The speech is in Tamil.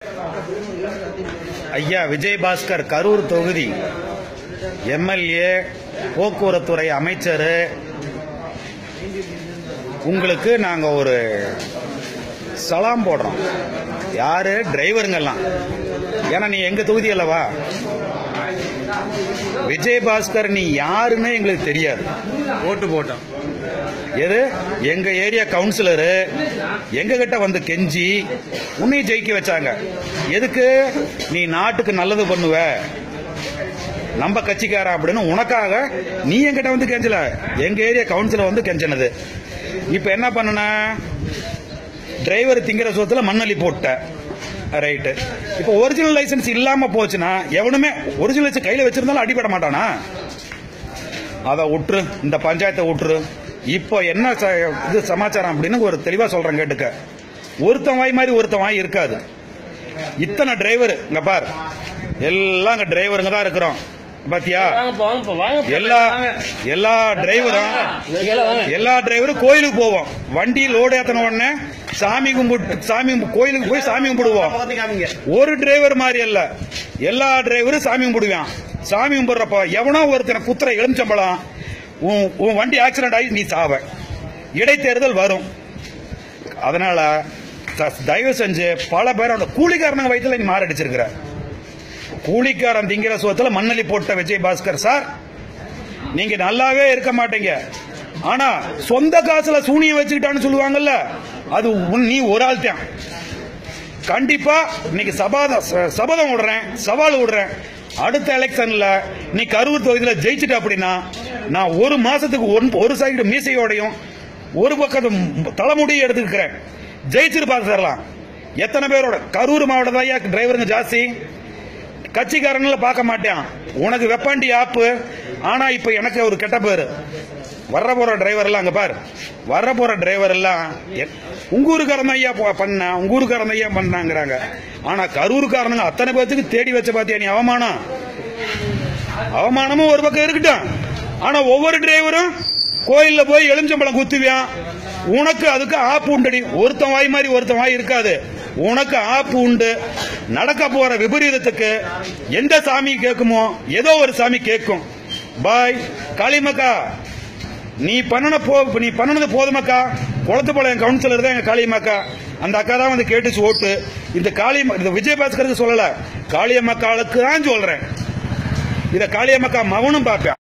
ஐயா விஜயபாஸ்கர் கரூர் தொகுதி எம்எல்ஏ போக்குவரத்துறை அமைச்சர் உங்களுக்கு நாங்க ஒரு சலாம் போடுறோம் யாரு டிரைவருங்கெல்லாம் ஏன்னா நீ எங்க தொகுதி அல்லவா விஜயபாஸ்கர் நீ யாருன்னு எங்களுக்கு தெரியாது ஓட்டு போட்டோம் எது எங்க ஏரியா கவுன்சிலரு எங்க கிட்ட வந்து கெஞ்சி உன்னை ஜெயிக்க வச்சாங்க எதுக்கு நீ நாட்டுக்கு நல்லது பண்ணுவ நம்ம கட்சிக்காரன் அப்படின்னு உனக்காக நீ என்கிட்ட வந்து கெஞ்சல எங்க ஏரியா கவுன்சிலர் வந்து கெஞ்சினது இப்ப என்ன பண்ணுன டிரைவர் திங்கிற சொத்துல மண்ணள்ளி போட்ட ரைட்டு இப்போ ஒரிஜினல் லைசென்ஸ் இல்லாம போச்சுன்னா எவனுமே ஒரிஜினல் லைசன்ஸ் கையில வச்சிருந்தாலும் அடிபட மாட்டானா அதை விட்டுரு இந்த பஞ்சாயத்தை விட்டுரு இப்போ என்ன ச- இது சமாச்சாரம் அப்படின்னு ஒரு தெளிவா சொல்றேன் கேட்டுக்க ஒருத்தன் வாய் மாதிரி ஒருத்தன் வாய் இருக்காது இத்தனை டிரைவர் இங்க பார் எல்லாம் இங்க டிரைவருங்க தான் இருக்கிறோம் பாத்தியா வாங்கப்பா வாங்கப்பா வாங்க எல்லா எல்லா டிரைவரும் எல்லா டிரைவரும் கோயிலுக்கு போவோம் வண்டி லோடு ஏத்தன உடனே சாமி கும்பிட்டு சாமி கோயிலுக்கு போய் சாமி கும்பிடுவோம் ஒரு டிரைவர் மாதிரி அல்ல எல்லா டிரைவரும் சாமி கும்பிடுவான் சாமி கும்பிடுறப்ப எவனோ ஒருத்தனை குத்துற எலுமிச்சம்பழம் உன் உன் வண்டி ஆக்சிடென்ட் ஆகி நீ சாவ இடைத்தேர்தல் வரும் அதனால த- தயவு செஞ்சு பல பேர் அந்த கூலிக்காரனுங்க வயிற்றுல நீ மாரடிச்சிருக்கிற கூலிக்காரன் திங்கிற சோத்துல மண்ணலி போட்ட விஜய் பாஸ்கர் சார் நீங்க நல்லாவே இருக்க மாட்டீங்க ஆனா சொந்த காசுல சூனியம் வச்சுக்கிட்டான்னு சொல்லுவாங்கல்ல அது உன்- நீ ஒரு ஆள் தான் கண்டிப்பா இன்னைக்கு சபாத ச- சபதம் விடுறேன் சவால் விடுறேன் அடுத்த எலெக்ஷன்ல நீ கரூர் தொகுதியில ஜெயிச்சிட்ட அப்படின்னா நான் ஒரு மாசத்துக்கு ஒன்- ஒரு சைடு மீசையோடையும் ஒரு பக்கத்து தலைமுடியும் எடுத்துக்கிறேன் ஜெயிச்சிட்டு பார்த்து தரலாம் எத்தனை பேரோட கரூர் மாவட்டம் தான் டிரைவருங்க ஜாஸ்தி கட்சிக்காரங்கள பார்க்க மாட்டேன் உனக்கு வெப்பாண்டி ஆப்பு ஆனா இப்ப எனக்கு ஒரு கெட்ட பேரு வர்ற போற டிரைவர் எல்லாம் அங்க பாரு வர்ற போற டிரைவர் எல்லாம் எ- உங்க ஊருக்காரன் ஐயா போ- பண்ண உங்க ஊருக்காரன் ஐயா பண்ணாங்கிறாங்க ஆனா கரூருக்காரனுங்க அத்தனை பேத்துக்கு தேடி வச்ச பாத்தியா நீ அவமானம் அவமானமும் ஒரு பக்கம் இருக்கட்டும் ஆனா ஒவ்வொரு டிரைவரும் கோயில்ல போய் எலுமிச்சம்பழம் குத்துவியான் உனக்கு அதுக்கு ஆப்பு உண்டடி ஒருத்தன் வாய் மாதிரி ஒருத்தன் வாய் இருக்காது உனக்கு ஆப்பு உண்டு நடக்க போற விபரீதத்துக்கு எந்த சாமி கேட்குமோ ஏதோ ஒரு சாமி கேட்கும் பாய் காளிமக்கா நீ பண்ணன போ நீ பண்ணனது போதுமக்கா குளத்துப்பாளையம் கவுன்சிலர் தான் எங்க காளியம்மாக்கா அந்த அக்கா தான் வந்து கேட்டுச்சு ஓட்டு இந்த காளி இந்த விஜயபாஸ்கருக்கு சொல்லல காளியம்மாக்காளுக்கு தான் சொல்றேன் இத காளியம்மாக்கா மவனும் பார்ப்பேன்